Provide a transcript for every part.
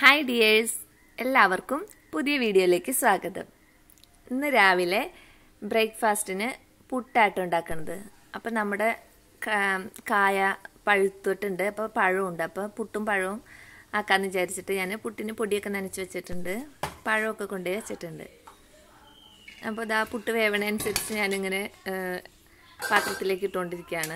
hi dears എല്ലാവർക്കും പുതിയ വീഡിയോയിലേക്ക് സ്വാഗതം ഇന്ന് രാവിലെ ബ്രേക്ക്ഫാസ്റ്റിന് പുട്ടായിട്ട് ഉണ്ടാക്കുന്നത് അപ്പം നമ്മുടെ കാ- കായ പഴുത്തിട്ടുണ്ട് അപ്പോൾ പഴമുണ്ട് അപ്പോൾ പുട്ടും പഴവും ആക്കാമെന്ന് വിചാരിച്ചിട്ട് ഞാൻ പുട്ടിന് പൊടിയൊക്കെ നനച്ച് വെച്ചിട്ടുണ്ട് പഴമൊക്കെ കൊണ്ടുപോയി വെച്ചിട്ടുണ്ട് അപ്പോൾ ഇതാ പുട്ട് വേവണനുസരിച്ച് ഞാനിങ്ങനെ ഏഹ്, പാത്രത്തിലേക്ക് ഇട്ടുകൊണ്ടിരിക്കുകയാണ്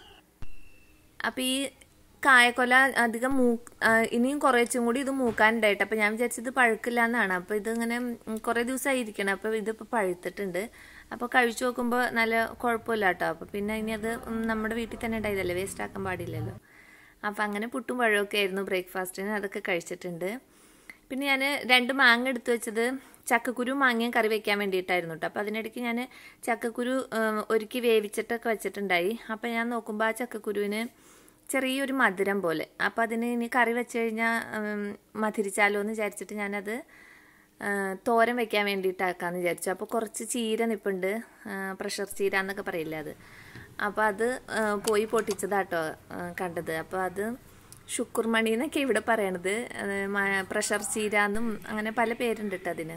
അപ്പോൾ ഈ കായക്കൊല അധികം മൂ ആ, ഇനിയും കുറേച്ചും കൂടി ഇത് മൂക്കാനുണ്ടായിട്ട് അപ്പോൾ ഞാൻ വിചാരിച്ചത് പഴുക്കില്ല എന്നാണ് അപ്പോൾ ഇതിങ്ങനെ ഉം, കുറേ ദിവസമായി ഇരിക്കണം അപ്പോൾ ഇതിപ്പോൾ പഴുത്തിട്ടുണ്ട് അപ്പോൾ കഴിച്ചു നോക്കുമ്പോൾ നല്ല കുഴപ്പമില്ല കേട്ടോ അപ്പോൾ പിന്നെ ഇനി അത് ഉം, നമ്മുടെ വീട്ടിൽ തന്നെ ഉണ്ടായതല്ലേ വേസ്റ്റ് ആക്കാൻ പാടില്ലല്ലോ അപ്പോൾ അങ്ങനെ പുട്ടും പഴമൊക്കെ ആയിരുന്നു ബ്രേക്ക്ഫാസ്റ്റിന് അതൊക്കെ കഴിച്ചിട്ടുണ്ട് പിന്നെ ഞാൻ രണ്ട് മാങ്ങ എടുത്തു വെച്ചത് ചക്കക്കുരു മാങ്ങയും കറി വെക്കാൻ വേണ്ടിയിട്ടായിരുന്നു കേട്ടോ അപ്പോൾ അതിനിടയ്ക്ക് ഞാൻ ചക്കക്കുരു ഉം, ഒരുക്കി വേവിച്ചിട്ടൊക്കെ വെച്ചിട്ടുണ്ടായി അപ്പോൾ ഞാൻ നോക്കുമ്പോൾ ആ ചക്കക്കുരുവിന് ചെറിയൊരു മധുരം പോലെ അപ്പോൾ അതിന് ഇനി കറി വെച്ച് കഴിഞ്ഞാൽ ഉം, മധുരിച്ചാലോ എന്ന് വിചാരിച്ചിട്ട് ഞാനത് ആ, തോരൻ വെക്കാൻ വേണ്ടിയിട്ടാക്കാന്ന് വിചാരിച്ചു അപ്പോൾ കുറച്ച് ചീര നിപ്പുണ്ട് ആ, പ്രഷർ ചീര എന്നൊക്കെ പറയില്ലേ അത് അപ്പോൾ അത് ആ, പോയി പൊട്ടിച്ചതാട്ടോ ആ, കണ്ടത് അപ്പോൾ അത് ശുക്ർമണി എന്നൊക്കെ ഇവിടെ പറയണത് അത് മ- പ്രഷർ ചീര എന്നും അങ്ങനെ പല പേരുണ്ട് കേട്ടോ അതിന്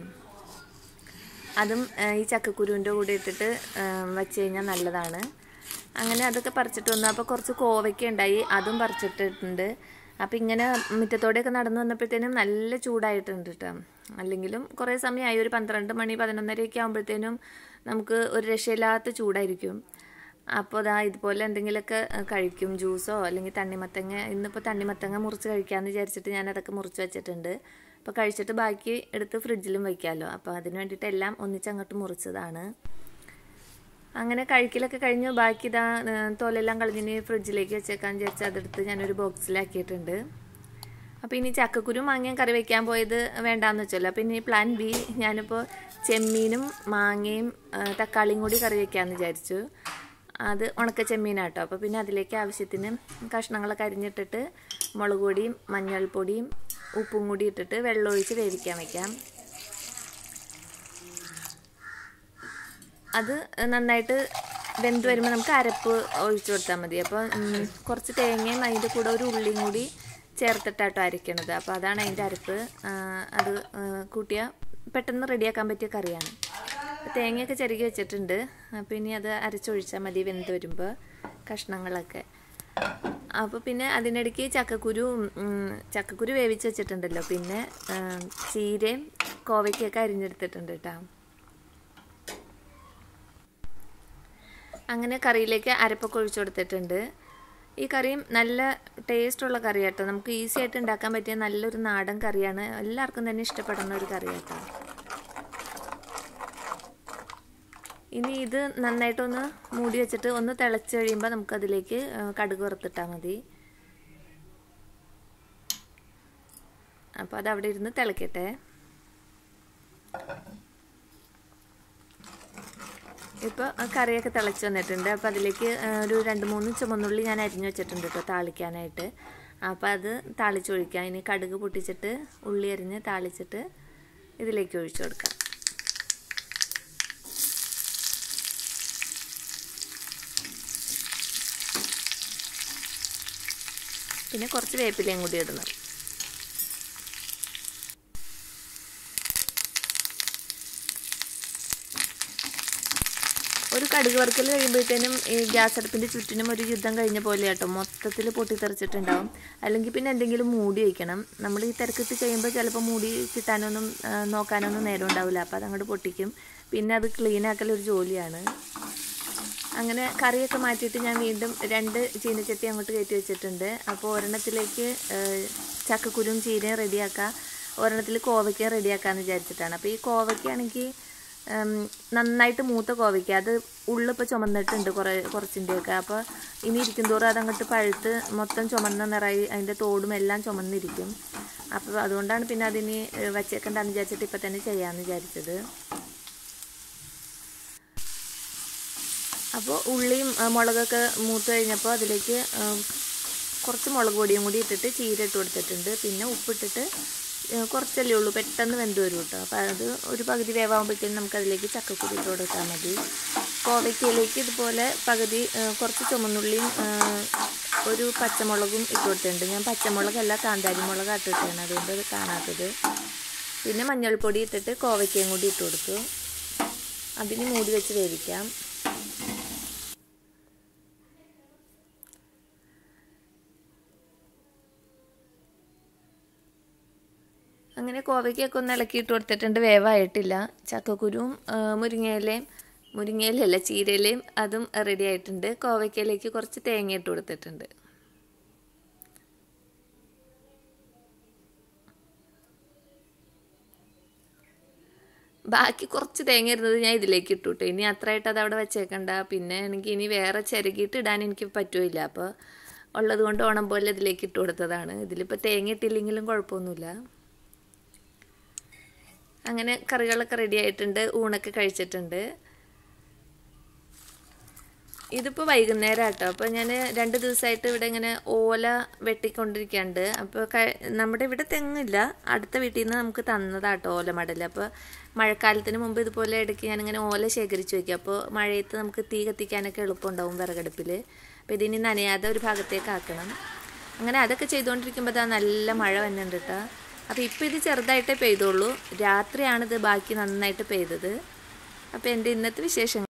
അതും ആ, ഈ ചക്കക്കുരുവിൻ്റെ കൂടെ ഇട്ടിട്ട് ആ, വെച്ച് കഴിഞ്ഞാൽ നല്ലതാണ് അങ്ങനെ അതൊക്കെ പറിച്ചിട്ട് വന്നു അപ്പോൾ കുറച്ച് കോവയ്ക്ക ഉണ്ടായി അതും പറിച്ചിട്ടിട്ടുണ്ട് അപ്പോൾ ഇങ്ങനെ മുറ്റത്തോടെയൊക്കെ നടന്നു വന്നപ്പോഴത്തേനും നല്ല ചൂടായിട്ടുണ്ട് കേട്ടോ അല്ലെങ്കിലും കുറേ സമയമായി ഒരു പന്ത്രണ്ട് മണി പതിനൊന്നരയൊക്കെ ആകുമ്പോഴത്തേനും നമുക്ക് ഒരു രക്ഷയില്ലാത്ത ചൂടായിരിക്കും അപ്പോൾ ദാ ഇതുപോലെ എന്തെങ്കിലുമൊക്കെ ആ, കഴിക്കും ജ്യൂസോ അല്ലെങ്കിൽ തണ്ണിമത്തങ്ങ ഇന്നിപ്പോൾ തണ്ണിമത്തങ്ങ മുറിച്ച് കഴിക്കാമെന്ന് വിചാരിച്ചിട്ട് ഞാൻ അതൊക്കെ മുറിച്ച് വെച്ചിട്ടുണ്ട് അപ്പോൾ കഴിച്ചിട്ട് ബാക്കി എടുത്ത് ഫ്രിഡ്ജിലും വയ്ക്കാമല്ലോ അപ്പോൾ അതിന് വേണ്ടിയിട്ട് എല്ലാം ഒന്നിച്ചങ്ങോട്ട് മുറിച്ചതാണ് അങ്ങനെ കഴിക്കലൊക്കെ കഴിഞ്ഞു ബാക്കി ഇതാ ഏ, തോലെല്ലാം കളഞ്ഞിന് ഫ്രിഡ്ജിലേക്ക് വെച്ചേക്കാൻ വിചാരിച്ച് അതെടുത്ത് ഞാനൊരു ബോക്സിലാക്കിയിട്ടുണ്ട് അപ്പോൾ ഇനി ചക്കക്കുരു മാങ്ങയും കറി വെക്കാൻ പോയത് വേണ്ടാന്ന് വെച്ചല്ലോ അപ്പോൾ ഇനി പ്ലാൻ ബി ഞാനിപ്പോൾ ചെമ്മീനും മാങ്ങയും ഏ, തക്കാളിയും കൂടി കറി വെക്കാമെന്ന് വിചാരിച്ചു അത് ഉണക്ക ചെമ്മീനാട്ടോ അപ്പോൾ പിന്നെ അതിലേക്ക് ആവശ്യത്തിന് കഷ്ണങ്ങളൊക്കെ അരിഞ്ഞിട്ടിട്ട് മുളക് പൊടിയും മഞ്ഞൾപ്പൊടിയും ഉപ്പും കൂടി ഇട്ടിട്ട് വെള്ളമൊഴിച്ച് വേവിക്കാൻ വയ്ക്കാം അത് നന്നായിട്ട് വെന്ത് വരുമ്പോൾ നമുക്ക് അരപ്പ് ഒഴിച്ചു കൊടുത്താൽ മതി അപ്പോൾ ഉം, കുറച്ച് തേങ്ങയും അതിൻ്റെ കൂടെ ഒരു ഉള്ളിയും കൂടി ചേർത്തിട്ടാട്ടോ അരയ്ക്കണത് അപ്പോൾ അതാണ് അതിൻ്റെ അരപ്പ് ആ, അത് ആ, കൂട്ടിയാൽ പെട്ടെന്ന് റെഡിയാക്കാൻ പറ്റിയ കറിയാണ് തേങ്ങയൊക്കെ ചെറുകി വെച്ചിട്ടുണ്ട് അപ്പോൾ ഇനി അത് അരച്ചൊഴിച്ചാൽ മതി വെന്ത് വരുമ്പോൾ കഷ്ണങ്ങളൊക്കെ അപ്പോൾ പിന്നെ അതിനിടയ്ക്ക് ചക്കക്കുരു ഉം, ചക്കക്കുരു വേവിച്ച് വെച്ചിട്ടുണ്ടല്ലോ പിന്നെ ആ, ചീരയും കോവയ്ക്കൊക്കെ അരിഞ്ഞെടുത്തിട്ടുണ്ട് കേട്ടോ അങ്ങനെ കറിയിലേക്ക് അരപ്പൊക്കെ ഒഴിച്ചു കൊടുത്തിട്ടുണ്ട് ഈ കറിയും നല്ല ടേസ്റ്റുള്ള കറി കേട്ടോ നമുക്ക് ഈസി ആയിട്ട് ഉണ്ടാക്കാൻ പറ്റിയ നല്ലൊരു നാടൻ കറിയാണ് എല്ലാവർക്കും തന്നെ ഇഷ്ടപ്പെടുന്ന ഒരു കറി കേട്ടോ ഇനി ഇത് നന്നായിട്ടൊന്ന് മൂടി വെച്ചിട്ട് ഒന്ന് തിളച്ച് കഴിയുമ്പോൾ നമുക്കതിലേക്ക് ആ, കടുക് വറുത്തിട്ടാൽ മതി അപ്പോൾ അത് അവിടെ ഇരുന്ന് തിളക്കട്ടെ ഇപ്പോൾ കറിയൊക്കെ തിളച്ച് വന്നിട്ടുണ്ട് അപ്പോൾ അതിലേക്ക് ആ, ഒരു രണ്ട് മൂന്ന് ചുമന്നുള്ളി ഞാൻ അരിഞ്ഞു വെച്ചിട്ടുണ്ട് കേട്ടോ താളിക്കാനായിട്ട് അപ്പോൾ അത് താളിച്ചൊഴിക്കാം ഇനി കടുക് പൊട്ടിച്ചിട്ട് ഉള്ളി അരിഞ്ഞ് താളിച്ചിട്ട് ഇതിലേക്ക് ഒഴിച്ചു കൊടുക്കാം പിന്നെ കുറച്ച് വേപ്പിലയും കൂടി ഇടണം ഒരു കടുക് വറുക്കൽ കഴിയുമ്പോഴത്തേനും ഈ ഗ്യാസ് അടുപ്പിൻ്റെ ചുറ്റിനും ഒരു യുദ്ധം കഴിഞ്ഞ പോലെ കേട്ടോ മൊത്തത്തിൽ പൊട്ടിത്തെറിച്ചിട്ടുണ്ടാവും അല്ലെങ്കിൽ പിന്നെ എന്തെങ്കിലും മൂടി വയ്ക്കണം നമ്മൾ ഈ തിരക്കിട്ട് ചെയ്യുമ്പോൾ ചിലപ്പോൾ മൂടി കിട്ടാനൊന്നും ആ, നോക്കാനൊന്നും നേരം ഉണ്ടാവില്ല അപ്പോൾ അതങ്ങോട്ട് പൊട്ടിക്കും പിന്നെ അത് ക്ലീൻ ആക്കൽ ഒരു ജോലിയാണ് അങ്ങനെ കറിയൊക്കെ മാറ്റിയിട്ട് ഞാൻ വീണ്ടും രണ്ട് ചീനച്ചട്ടി അങ്ങോട്ട് കയറ്റി വെച്ചിട്ടുണ്ട് അപ്പോൾ ഒരെണ്ണത്തിലേക്ക് ആ, ചക്കക്കുരും ചീരയും റെഡിയാക്കാം ഒരെണ്ണത്തിൽ കോവയ്ക്ക റെഡിയാക്കാമെന്ന് വിചാരിച്ചിട്ടാണ് അപ്പോൾ ഈ കോവയ്ക്കാണെങ്കിൽ ഉം, നന്നായിട്ട് മൂത്ത കോവയ്ക്ക അത് ഉള്ളിപ്പോൾ ചുമന്നിട്ടുണ്ട് കുറേ കുറച്ചിൻ്റെയൊക്കെ അപ്പോൾ ഇനി ഇരിക്കും തോറും അതങ്ങോട്ട് പഴുത്ത് മൊത്തം ചുമന്ന നിറയി അതിൻ്റെ തോടും എല്ലാം ചുമന്നിരിക്കും അപ്പോൾ അതുകൊണ്ടാണ് പിന്നെ അതിന് വച്ചേക്കണ്ടെന്ന് വിചാരിച്ചിട്ട് ഇപ്പം തന്നെ ചെയ്യാമെന്ന് വിചാരിച്ചത് അപ്പോൾ ഉള്ളിയും ആ, മുളകൊക്കെ മൂത്ത് കഴിഞ്ഞപ്പോൾ അതിലേക്ക് ആ, കുറച്ച് മുളക് പൊടിയും കൂടി ഇട്ടിട്ട് ചീര ഇട്ട് കൊടുത്തിട്ടുണ്ട് പിന്നെ ഉപ്പിട്ടിട്ട് ആ, കുറച്ചല്ലേ ഉള്ളൂ പെട്ടെന്ന് വെന്ത് വരും കേട്ടോ അപ്പോൾ അത് ഒരു പകുതി വേവാകുമ്പോഴത്തേക്കും നമുക്ക് അതിലേക്ക് ചക്കക്കുരു ഇട്ട് കൊടുത്താൽ മതി കോവയ്ക്കയിലേക്ക് ഇതുപോലെ പകുതി ആ, കുറച്ച് ചുമന്നുള്ളിയും ആ, ഒരു പച്ചമുളകും ഇട്ട് കൊടുത്തിട്ടുണ്ട് ഞാൻ പച്ചമുളകല്ല കാന്താരി മുളക് ഇട്ടിട്ടാണ് അതുകൊണ്ട് അത് കാണാത്തത് പിന്നെ മഞ്ഞൾപ്പൊടി ഇട്ടിട്ട് കോവയ്ക്കയും കൂടി ഇട്ട് കൊടുത്തു അതിന് മൂടി വെച്ച് വേവിക്കാം അങ്ങനെ കോവയ്ക്കൊക്കെ ഒന്ന് ഇളക്കിയിട്ട് കൊടുത്തിട്ടുണ്ട് വേവായിട്ടില്ല ചക്കക്കുരുവും മുരിങ്ങയിലയും മുരിങ്ങയിലല്ല ചീരയിലയും അതും റെഡി ആയിട്ടുണ്ട് കോവയ്ക്കയിലേക്ക് കുറച്ച് തേങ്ങ ഇട്ട് കൊടുത്തിട്ടുണ്ട് ബാക്കി കുറച്ച് തേങ്ങ ഇരുന്നത് ഞാൻ ഇതിലേക്ക് ഇട്ടു കേട്ടോ ഇനി അത്രയായിട്ട് അത് അവിടെ വെച്ചേക്കണ്ട പിന്നെ എനിക്ക് ഇനി വേറെ ചിരകിയിട്ട് ഇടാൻ എനിക്ക് പറ്റുമില്ല അപ്പോൾ ഉള്ളത് കൊണ്ട് ഓണം പോലെ ഇതിലേക്ക് ഇട്ട് കൊടുത്തതാണ് ഇതിലിപ്പോൾ തേങ്ങ ഇട്ടില്ലെങ്കിലും കുഴപ്പമൊന്നുമില്ല അങ്ങനെ കറികളൊക്കെ റെഡി ആയിട്ടുണ്ട് ഊണൊക്കെ കഴിച്ചിട്ടുണ്ട് ഇതിപ്പോൾ വൈകുന്നേരം കേട്ടോ അപ്പോൾ ഞാൻ രണ്ട് ദിവസമായിട്ട് ഇവിടെ ഇങ്ങനെ ഓല വെട്ടിക്കൊണ്ടിരിക്കുകയുണ്ട് അപ്പോൾ നമ്മുടെ ഇവിടെ തെങ്ങില്ല അടുത്ത വീട്ടിൽ നിന്ന് നമുക്ക് തന്നതാട്ടോ ഓല മടൽ അപ്പോൾ മഴക്കാലത്തിന് മുമ്പ് ഇതുപോലെ ഇടയ്ക്ക് ഞാനിങ്ങനെ ഓല ശേഖരിച്ച് വയ്ക്കും അപ്പോൾ മഴയത്ത് നമുക്ക് തീ കത്തിക്കാനൊക്കെ എളുപ്പമുണ്ടാവും വിറകടുപ്പിൽ അപ്പോൾ ഇതിനി നനയാതെ ഒരു ഭാഗത്തേക്ക് ആക്കണം അങ്ങനെ അതൊക്കെ ചെയ്തുകൊണ്ടിരിക്കുമ്പോൾ ഇതാ നല്ല മഴ വന്നിട്ടുണ്ട് കേട്ടോ അപ്പോൾ ഇപ്പോൾ ഇത് ചെറുതായിട്ടേ പെയ്തുള്ളൂ രാത്രിയാണിത് ബാക്കി നന്നായിട്ട് പെയ്തത് അപ്പോൾ എൻ്റെ ഇന്നത്തെ വിശേഷം